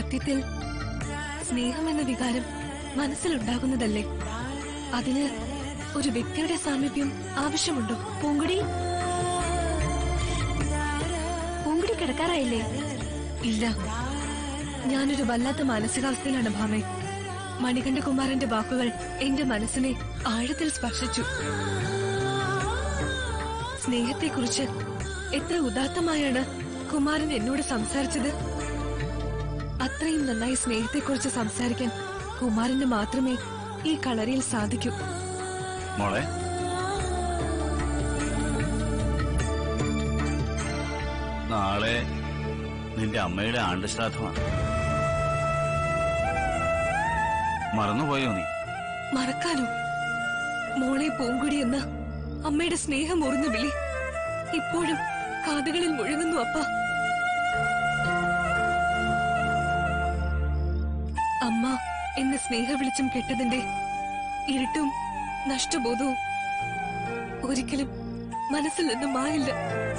സത്യത്തിൽ സ്നേഹം എന്ന വികാരം മനസ്സിലുണ്ടാകുന്നതല്ലേ അതിന് ഒരു വ്യക്തിയുടെ സാമീപ്യം ആവശ്യമുണ്ടോ പൂങ്കുടി പൂങ്കുടി കിടക്കാറായില്ലേ ഇല്ല ഞാനൊരു വല്ലാത്ത മാനസികാവസ്ഥയിലാണ് ഭാമേ മണികണ്ഠകുമാരന്റെ വാക്കുകൾ എന്റെ മനസ്സിനെ ആഴത്തിൽ സ്പർശിച്ചു സ്നേഹത്തെക്കുറിച്ച് എത്ര ഉദാത്തമായാണ് കുമാരൻ എന്നോട് സംസാരിച്ചത് അത്രയും നന്നായി സ്നേഹത്തെക്കുറിച്ച് സംസാരിക്കാൻ കുമാരന് മാത്രമേ ഈ കളരിയിൽ സാധിക്കൂ മോളെ നാളെ നിന്റെ അമ്മയുടെ ആണ്ടുശ്രാദ്ധമാണ് മറന്നുപോയോ നീ മറക്കാനോ മോളെ പൂങ്കുടി എന്ന അമ്മയുടെ സ്നേഹം ഉറഞ്ഞ വിളി ഇപ്പോഴും കാതുകളിൽ മുഴങ്ങുന്നു അപ്പ അമ്മ എന്ന സ്നേഹ വെളിച്ചം കെട്ടതിന്റെ ഇരുട്ടും നഷ്ടബോധവും ഒരിക്കലും മനസ്സിൽ നിന്നും മായില്ല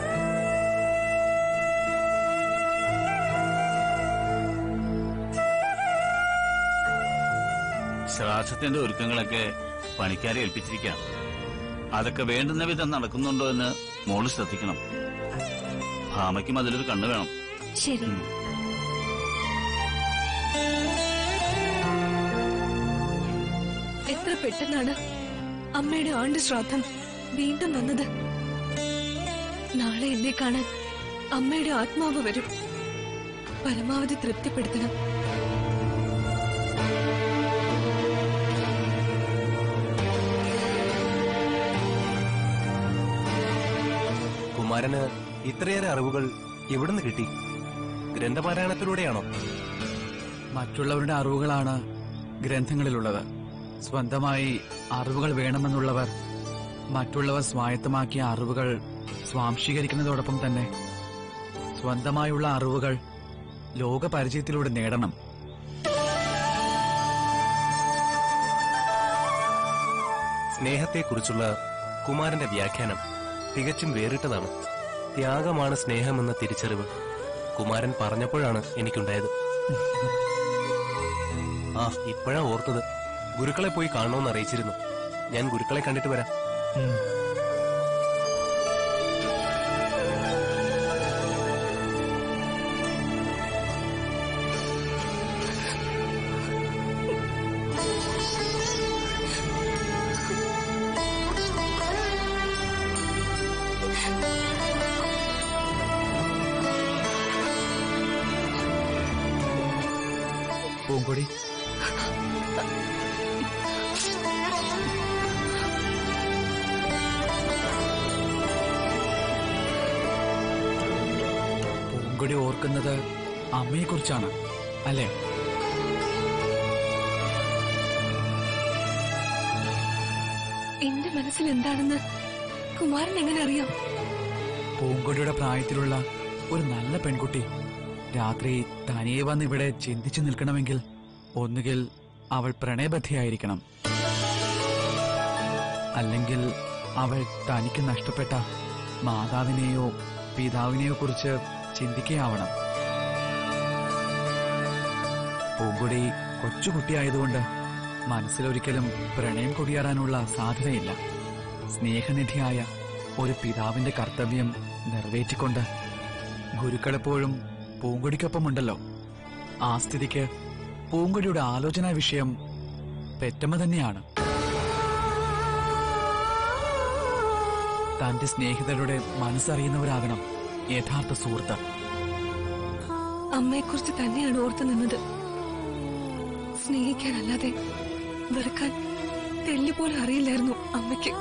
ശ്രാദ്ധത്തിന്റെ ഒരുക്കങ്ങളൊക്കെ പണിക്കാരെ ഏൽപ്പിച്ചിരിക്കാം അതൊക്കെ വേണ്ടുന്ന വിധം നടക്കുന്നുണ്ടോ എന്ന് മോള് ശ്രദ്ധിക്കണം ഭാമയ്ക്കും അതിലൊരു കണ്ണു വേണം ശരി ഉം. എത്ര പെട്ടെന്നാണ് അമ്മയുടെ ആണ്ട് ശ്രാദ്ധം വീണ്ടും വന്നത് നാളെ എന്നെ കാണാൻ അമ്മയുടെ ആത്മാവ് വരും പരമാവധി തൃപ്തിപ്പെടുത്തണം കുമാരന് ഇത്രയേറെ അറിവുകൾ എവിടുന്ന് കിട്ടി ഗ്രന്ഥപാരായണത്തിലൂടെയാണോ മറ്റുള്ളവരുടെ അറിവുകളാണ് ഗ്രന്ഥങ്ങളിലുള്ളത് സ്വന്തമായി അറിവുകൾ വേണമെന്നുള്ളവർ മറ്റുള്ളവർ സ്വായത്തമാക്കിയ അറിവുകൾ സ്വാംശീകരിക്കുന്നതോടൊപ്പം തന്നെ സ്വന്തമായുള്ള അറിവുകൾ ലോകപരിചയത്തിലൂടെ നേടണം സ്നേഹത്തെക്കുറിച്ചുള്ള കുമാരന്റെ വ്യാഖ്യാനം തികച്ചും വേറിട്ടതാണ് ത്യാഗമാണ് സ്നേഹമെന്ന തിരിച്ചറിവ് കുമാരൻ പറഞ്ഞപ്പോഴാണ് എനിക്കുണ്ടായത് ആ ഇപ്പോഴാ ഓർത്തത് ഗുരുക്കളെ പോയി കാണണമെന്ന് അറിയിച്ചിരുന്നു ഞാൻ ഗുരുക്കളെ കണ്ടിട്ട് വരാം പൂങ്കൊടി പൂങ്കൊടി ഓർക്കുന്നത് അമ്മയെക്കുറിച്ചാണ് അല്ലേ എന്റെ മനസ്സിൽ എന്താണെന്ന് കുമാരൻ എങ്ങനെ അറിയാം പൂങ്കൊടിയുടെ പ്രായത്തിലുള്ള ഒരു നല്ല പെൺകുട്ടി രാത്രി തനിയെ വന്ന് ഇവിടെ ചിന്തിച്ചു നിൽക്കണമെങ്കിൽ ഒന്നുകിൽ അവൾ പ്രണയബദ്ധിയായിരിക്കണം അല്ലെങ്കിൽ അവൾ തനിക്ക് നഷ്ടപ്പെട്ട മാതാവിനെയോ പിതാവിനെയോ കുറിച്ച് ചിന്തിക്കുകയാവണം പൂങ്കൊടി കൊച്ചുകുട്ടിയായതുകൊണ്ട് മനസ്സിലൊരിക്കലും പ്രണയം കൊടിയേറാനുള്ള സാധ്യതയില്ല സ്നേഹനിധിയായ ഒരു പിതാവിന്റെ കർത്തവ്യം നിറവേറ്റിക്കൊണ്ട് ഗുരുക്കളെപ്പോഴും പൂങ്കൊടിക്കൊപ്പമുണ്ടല്ലോ ആ സ്ഥിതിക്ക് പൂങ്കൊടിയുടെ ആലോചനാ വിഷയം പെറ്റമ്മ തന്നെയാണ് തന്റെ സ്നേഹിതരുടെ മനസ്സറിയുന്നവരാകണം യഥാർത്ഥ സുഹൃത്ത് അമ്മയെക്കുറിച്ച് തന്നെയാണ് ഓർത്തു നിന്നത് സ്നേഹിക്കാനല്ലാതെ വെറുക്കാൻ തെല്ലുപോലും അറിയില്ലായിരുന്നു അമ്മയ്ക്ക്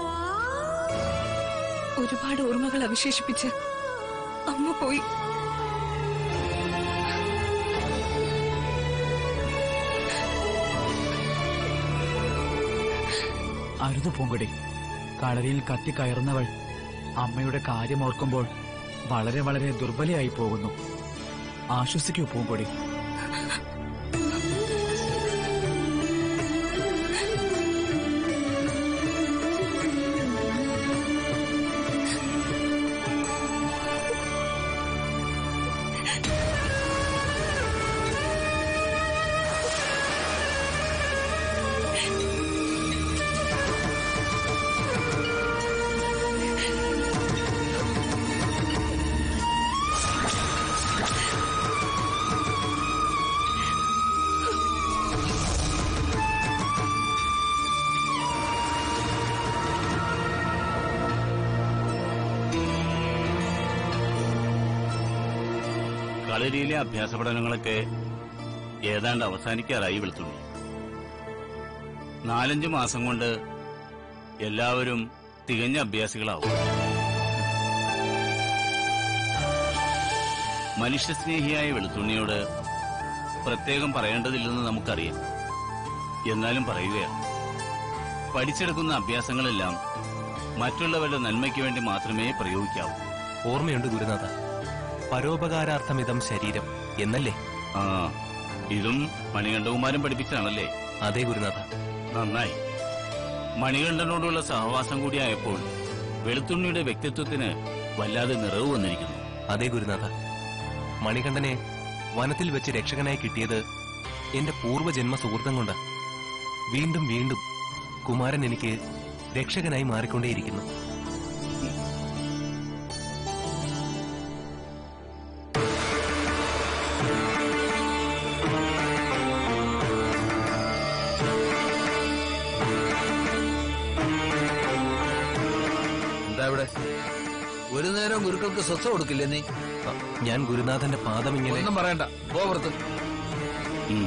ഒരുപാട് ഓർമ്മകൾ അവശേഷിപ്പിച്ച് അമ്മ പോയി അരുത് പൂങ്കൊടി കളരിയിൽ കത്തിക്കയറുന്നവൾ അമ്മയുടെ കാര്യമോർക്കുമ്പോൾ വളരെ വളരെ ദുർബലയായി പോകുന്നു ആശ്വസിക്കൂ പൂങ്കൊടി കാലരിയിലെ അഭ്യാസ പഠനങ്ങളൊക്കെ ഏതാണ്ട് അവസാനിക്കാറായി വെളുത്തുള്ളി നാലഞ്ച് മാസം കൊണ്ട് എല്ലാവരും തികഞ്ഞ അഭ്യാസികളാവും മനുഷ്യസ്നേഹിയായ വെളുത്തുണ്ണിയോട് പ്രത്യേകം പറയേണ്ടതില്ലെന്ന് നമുക്കറിയാം എന്നാലും പറയുകയാണ് പഠിച്ചെടുക്കുന്ന അഭ്യാസങ്ങളെല്ലാം മറ്റുള്ളവരുടെ നന്മയ്ക്ക് വേണ്ടി മാത്രമേ പ്രയോഗിക്കാവൂ ഓർമ്മയുണ്ട് ഗുരുനാഥ പരോപകാരാർത്ഥമിതം ശരീരം എന്നല്ലേ ആ ഇതും മണികണ്ഠകുമാരൻ പഠിപ്പിച്ചാണല്ലേ അതേ ഗുരുനാഥ നന്നായി മണികണ്ഠനോടുള്ള സഹവാസം കൂടിയായപ്പോൾ വെളുത്തുണ്ണിയുടെ വ്യക്തിത്വത്തിന് വല്ലാതെ നിറവ് വന്നിരിക്കുന്നു അതേ ഗുരുനാഥ മണികണ്ഠനെ വനത്തിൽ വെച്ച് രക്ഷകനായി കിട്ടിയത് എന്റെ പൂർവ്വജന്മ സുഹൃത്തം കൊണ്ട് വീണ്ടും വീണ്ടും കുമാരൻ എനിക്ക് രക്ഷകനായി മാറിക്കൊണ്ടേയിരിക്കുന്നു എന്താ ഇവിടെ ഒരു നേരം ഗുരുക്കൾക്ക് സ്വസ്ഥ കൊടുക്കില്ലേ നീ അ, ഞാൻ ഗുരുനാഥന്റെ പാദം ഇങ്ങനെ ഒന്നും പറയണ്ട പോ പുറത്ത് ഉം.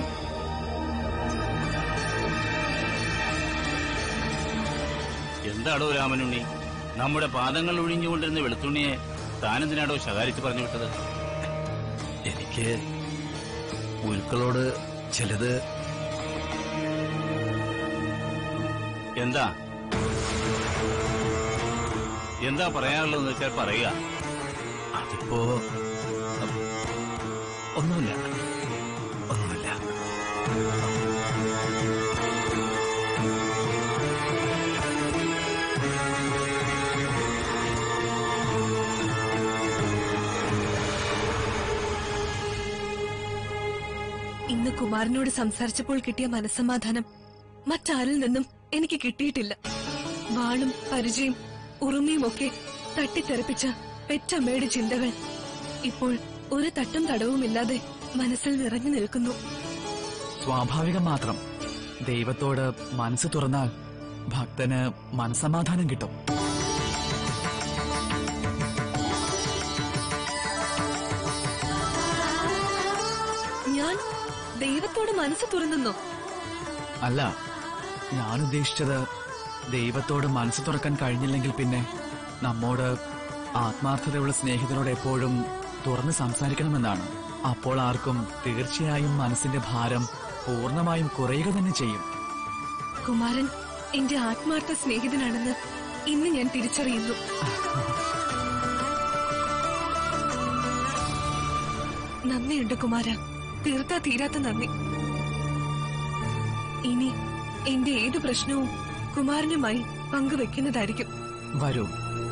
എന്താടോ രാമനുണ്ണി നമ്മുടെ പാദങ്ങൾ ഒഴിഞ്ഞുകൊണ്ടിരുന്ന വെളുത്തുണ്ണിയെ താനെന്തിനാടോ ശകാരിച്ച് പറഞ്ഞു വിട്ടത് എനിക്ക് ഗുരുക്കളോട് ചിലത് എന്താ എന്താ പറയാനുള്ളതെന്ന് വെച്ചാൽ പറയുക അതിപ്പോ ഉം, ഒന്നുമില്ല ഒന്നുമില്ല ഇന്ന് കുമാരനോട് സംസാരിച്ചപ്പോൾ കിട്ടിയ മനസ്സമാധാനം മറ്റാരിൽ നിന്നും എനിക്ക് കിട്ടിയിട്ടില്ല വാളും പരിചയം ഉറുമിയും ഒക്കെ തട്ടിത്തെറിപ്പിച്ച പെറ്റമ്മയുടെ ചിന്തകൾ ഇപ്പോൾ ഒരു തട്ടും തടവുമില്ലാതെ മനസ്സിൽ നിറഞ്ഞു നിൽക്കുന്നു സ്വാഭാവികം മാത്രം ദൈവത്തോട് മനസ്സ് തുറന്നാൽ ഭക്തന് മനസമാധാനം കിട്ടും ഞാൻ ദൈവത്തോട് മനസ്സ് തുറന്നോ അല്ല ഞാൻ ഉദ്ദേശിച്ചത് ദൈവത്തോട് മനസ്സ് തുറക്കാൻ കഴിഞ്ഞില്ലെങ്കിൽ പിന്നെ നമ്മോട് ആത്മാർത്ഥതയുള്ള സ്നേഹിതരോട് എപ്പോഴും തുറന്ന് സംസാരിക്കണമെന്നാണ് അപ്പോൾ ആർക്കും തീർച്ചയായും മനസ്സിന്റെ ഭാരം പൂർണ്ണമായും കുറയുക തന്നെ ചെയ്യും കുമാരൻ എന്റെ ആത്മാർത്ഥ സ്നേഹിതനാണെന്ന് ഇന്ന് ഞാൻ തിരിച്ചറിയുന്നു നന്ദിയുണ്ട് കുമാര തീർത്താ തീരാത്ത നന്ദി ഇനി എന്റെ ഏത് പ്രശ്നവും കുമാരനുമായി പങ്കുവെക്കുന്നതായിരിക്കും വരൂ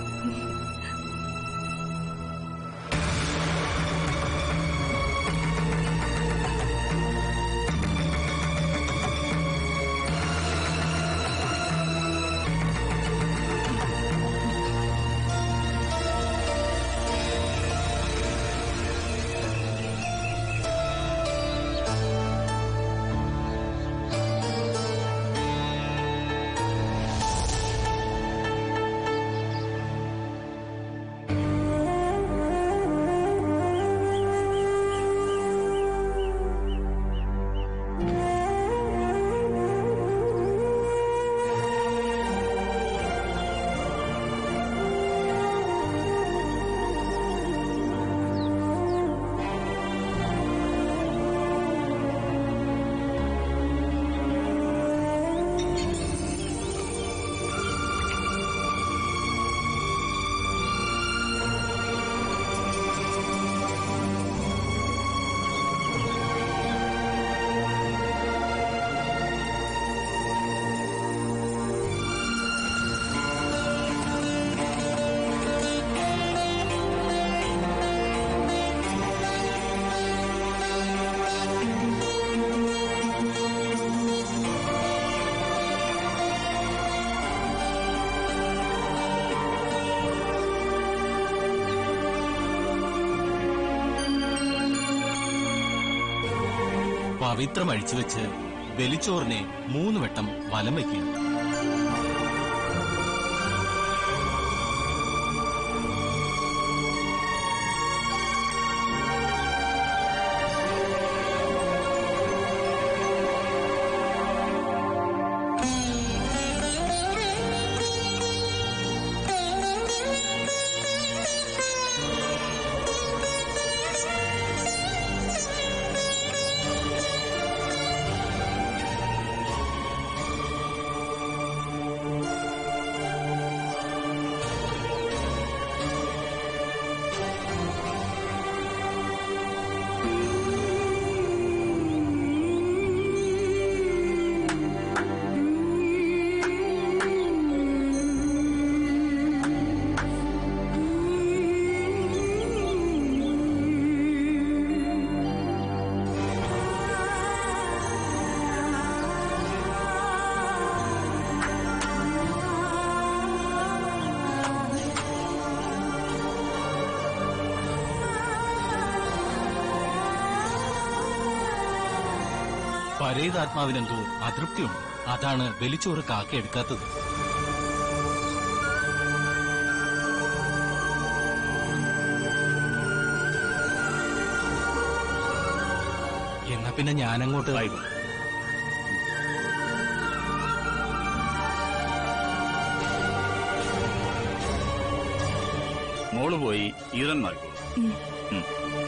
പവിത്രം അഴിച്ചുവെച്ച് ബലിച്ചോറിനെ മൂന്ന് വട്ടം വലം വയ്ക്കുക പരേതാത്മാവിനെന്തോ അതൃപ്തിയുണ്ട് അതാണ് ബലിച്ചോറ് കാക്ക എടുക്കാത്തത് എന്നാ പിന്നെ ഞാനങ്ങോട്ട് ആയിക്കോട്ടെ മോള് പോയി ഈറൻ മാറിക്കോളൂ ഉം. ഉം.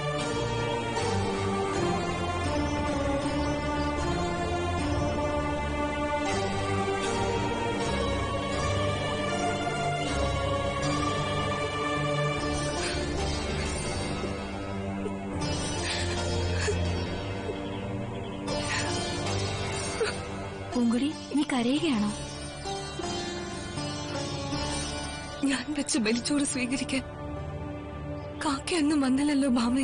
പൂങ്കുടി നീ കരയുകയാണോ ഞാൻ വെച്ച ബലിച്ചോറ് സ്വീകരിക്കാൻ കാക്കയൊന്നും വന്നില്ലല്ലോ ഭാമേ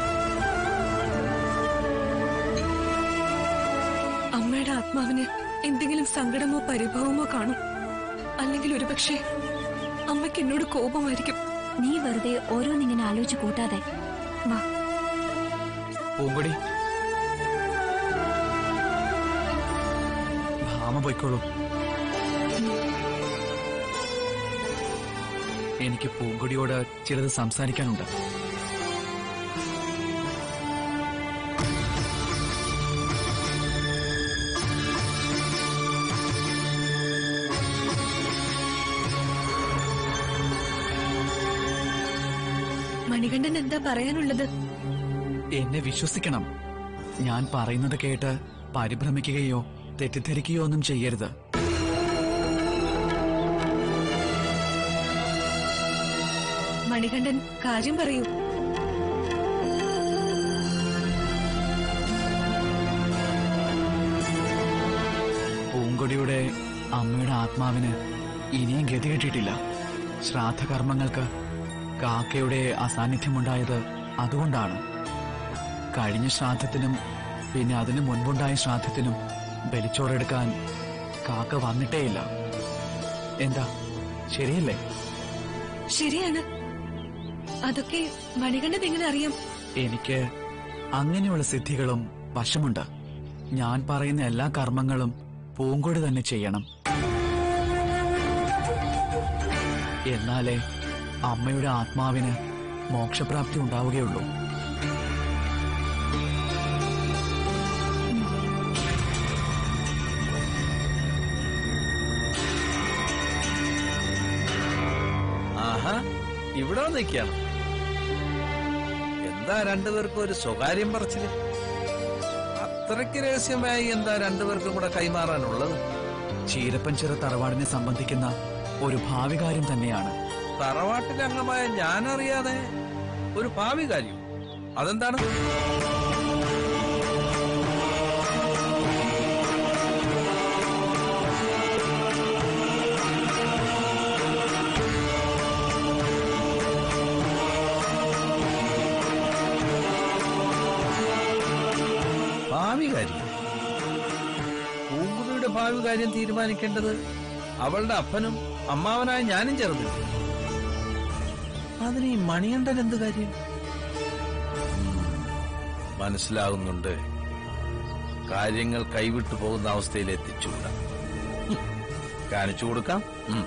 അമ്മയുടെ ആത്മാവിന് എന്തെങ്കിലും സങ്കടമോ പരിഭവമോ കാണും അല്ലെങ്കിൽ ഒരുപക്ഷെ അമ്മയ്ക്ക് എന്നോട് കോപമായിരിക്കും നീ വെറുതെ ഓരോന്നിങ്ങനെ ആലോചിച്ച് കൂട്ടാതെ വാ പൂങ്കൊടി ഭാമ പോയിക്കോളൂ എനിക്ക് പൂങ്കൊടിയോട് ചിലത് സംസാരിക്കാനുണ്ട് മണികണ്ഠൻ എന്താ പറയാനുള്ളത് എന്നെ വിശ്വസിക്കണം ഞാൻ പറയുന്നത് കേട്ട് പരിഭ്രമിക്കുകയോ തെറ്റിദ്ധരിക്കുകയോ ഒന്നും ചെയ്യരുത് മണികണ്ഠൻ കാര്യം പറയൂ പൂങ്കൊടിയുടെ അമ്മയുടെ ആത്മാവിന് ഇനിയും ഗതി കിട്ടിയിട്ടില്ല ശ്രാദ്ധകർമ്മങ്ങൾക്ക് കാക്കയുടെ അസാന്നിധ്യമുണ്ടായത് അതുകൊണ്ടാണ് കഴിഞ്ഞ ശ്രാദ്ധത്തിനും പിന്നെ അതിനു മുൻപുണ്ടായ ശ്രാദ്ധത്തിനും ബലിച്ചോറെടുക്കാൻ കാക്ക വന്നിട്ടേയില്ല എന്താ ശരിയല്ലേ ശരിയാണ് അതൊക്കെ മണികണ്ഠൻ എങ്ങനെ അറിയാം എനിക്ക് അങ്ങനെയുള്ള സിദ്ധികളും വശമുണ്ട് ഞാൻ പറയുന്ന എല്ലാ കർമ്മങ്ങളും പൂങ്കൊടി തന്നെ ചെയ്യണം എന്നാലേ അമ്മയുടെ ആത്മാവിന് മോക്ഷപ്രാപ്തി ഉണ്ടാവുകയുള്ളൂ ആഹാ ഇവിടെ നിൽക്കുകയാണ് എന്താ രണ്ടുപേർക്കും ഒരു സ്വകാര്യം പറച്ചില് അത്രയ്ക്ക് രഹസ്യമായി എന്താ രണ്ടുപേർക്കും കൂടെ കൈമാറാനുള്ളത് ചീരപ്പഞ്ചിറ തറവാടിനെ സംബന്ധിക്കുന്ന ഒരു ഭാവി കാര്യം തന്നെയാണ് തറവാട്ടിലെ അംഗമായ ഞാനറിയാതെ ഒരു ഭാവി കാര്യം അതെന്താണ് ഭാവി കാര്യം പൂങ്കുടിയുടെ ഭാവി കാര്യം തീരുമാനിക്കേണ്ടത് അവളുടെ അപ്പനും അമ്മാവനായ ഞാനും ചേർന്നില്ല അതിന് ഈ മണികണ്ഠൻ എന്ത് കാര്യം മനസ്സിലാകുന്നുണ്ട് കാര്യങ്ങൾ കൈവിട്ടു പോകുന്ന അവസ്ഥയിൽ എത്തിച്ചുകൂടാ ഹും. കാണിച്ചു കൊടുക്കാം ഉം.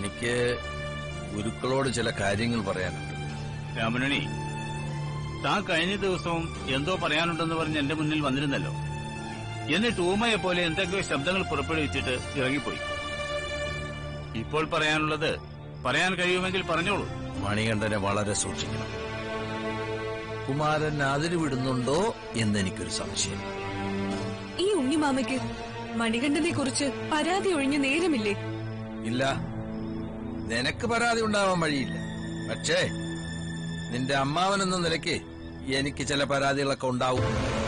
എനിക്ക് ഗുരുക്കളോട് ചില കാര്യങ്ങൾ പറയാനുണ്ട് രാമനുണി താൻ കഴിഞ്ഞ ദിവസവും എന്തോ പറയാനുണ്ടെന്ന് പറഞ്ഞ് എന്റെ മുന്നിൽ വന്നിരുന്നല്ലോ എന്നിട്ട് ഊമയെ പോലെ എന്തൊക്കെയോ ശബ്ദങ്ങൾ പുറപ്പെടുവിച്ചിട്ട് ഇറങ്ങിപ്പോയി ഇപ്പോൾ പറയാനുള്ളത് പറയാൻ കഴിയുമെങ്കിൽ പറഞ്ഞോളൂ മണികണ്ഠനെ വളരെ സൂക്ഷിക്കണം കുമാരൻ അതിര് വിടുന്നുണ്ടോ എന്നെനിക്കൊരു സംശയം ഈ ഉണ്ണിമാമയ്ക്ക് മണികണ്ഠനെ കുറിച്ച് പരാതി ഒഴിഞ്ഞ നേരമില്ലേ ഇല്ല നിനക്ക് പരാതി ഉണ്ടാവാൻ വഴിയില്ല പക്ഷേ നിന്റെ അമ്മാവൻ എന്ന നിലയ്ക്ക് എനിക്ക് ചില പരാതികളൊക്കെ ഉണ്ടാവും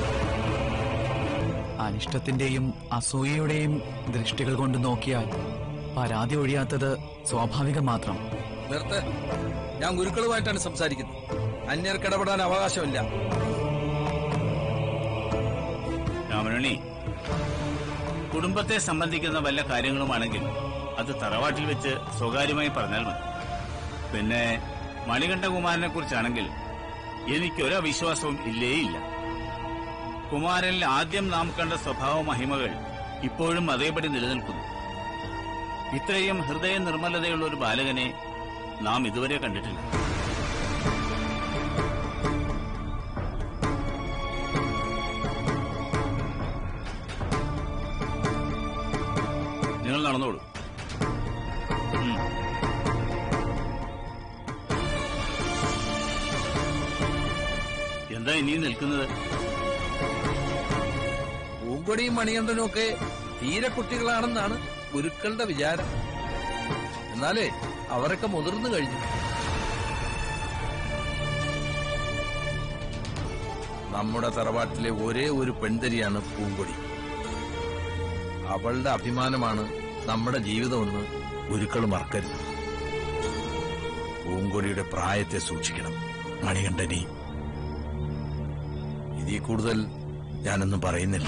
അനിഷ്ടത്തിന്റെയും അസൂയയുടെയും ദൃഷ്ടികൾ കൊണ്ട് നോക്കിയാൽ പരാതി ഒഴിയാത്തത് സ്വാഭാവികം മാത്രം നിർത്ത് ഞാൻ ഗുരുക്കളുമായിട്ടാണ് സംസാരിക്കുന്നത് അന്യർക്ക് ഇടപെടാൻ അവകാശമില്ല രാമനുണി കുടുംബത്തെ സംബന്ധിക്കുന്ന വല്ല കാര്യങ്ങളുമാണെങ്കിൽ അത് തറവാട്ടിൽ വെച്ച് സ്വകാര്യമായി പറഞ്ഞാൽ മതി പിന്നെ മണികണ്ഠകുമാരനെ കുറിച്ചാണെങ്കിൽ എനിക്കൊരു അവിശ്വാസവും ഇല്ലേ ഇല്ല കുമാരനിൽ ആദ്യം നാം കണ്ട സ്വഭാവ മഹിമകൾ ഇപ്പോഴും അതേപടി നിലനിൽക്കുന്നു ഇത്രയും ഹൃദയ നിർമ്മലതയുള്ള ഒരു ബാലകനെ നാം ഇതുവരെ കണ്ടിട്ടില്ല നിങ്ങൾ നടന്നോളൂ ഉം. എന്താ ഇനിയും നിൽക്കുന്നത് പൂങ്കൊടിയും മണികണ്ഠനും ഒക്കെ തീരെ കുട്ടികളാണെന്നാണ് ഗുരുക്കളുടെ വിചാരം എന്നാലേ അവരൊക്കെ മുതിർന്നു കഴിഞ്ഞു നമ്മുടെ തറവാട്ടിലെ ഒരേ ഒരു പെൺതരിയാണ് പൂങ്കൊടി അവളുടെ അഭിമാനമാണ് നമ്മുടെ ജീവിതമെന്ന് ഗുരുക്കൾ മറക്കരുത് പൂങ്കൊടിയുടെ പ്രായത്തെ സൂക്ഷിക്കണം മണികണ്ഠനി ഇതിൽ കൂടുതൽ ഞാനൊന്നും പറയുന്നില്ല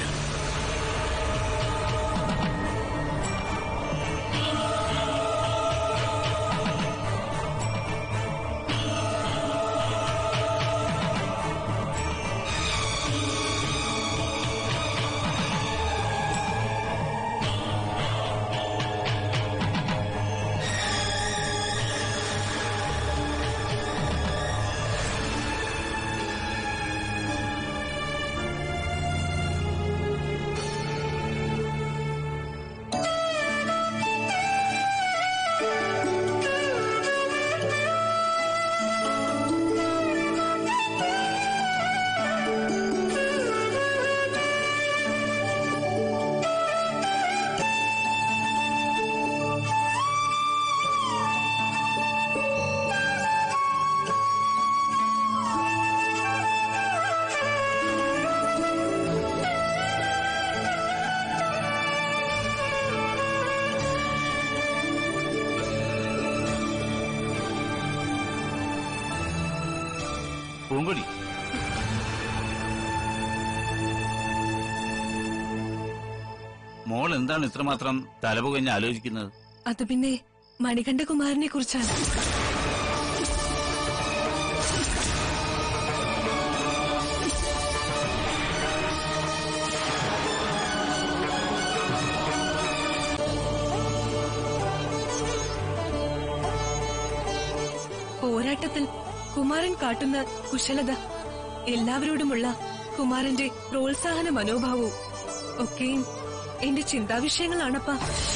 പൂങ്കൊടി മോൾ എന്താണ് ഇത്രമാത്രം തലപുകഞ്ഞ് ആലോചിക്കുന്നത് അത് പിന്നെ മണികണ്ഠകുമാരനെ കുറിച്ചാണ് പോരാട്ടത്തിൽ കുമാരൻ കാട്ടുന്ന കുശലത എല്ലാവരോടുമുള്ള കുമാരന്റെ പ്രോത്സാഹന മനോഭാവവും ഒക്കെയും എന്റെ ചിന്താവിഷയങ്ങളാണപ്പാ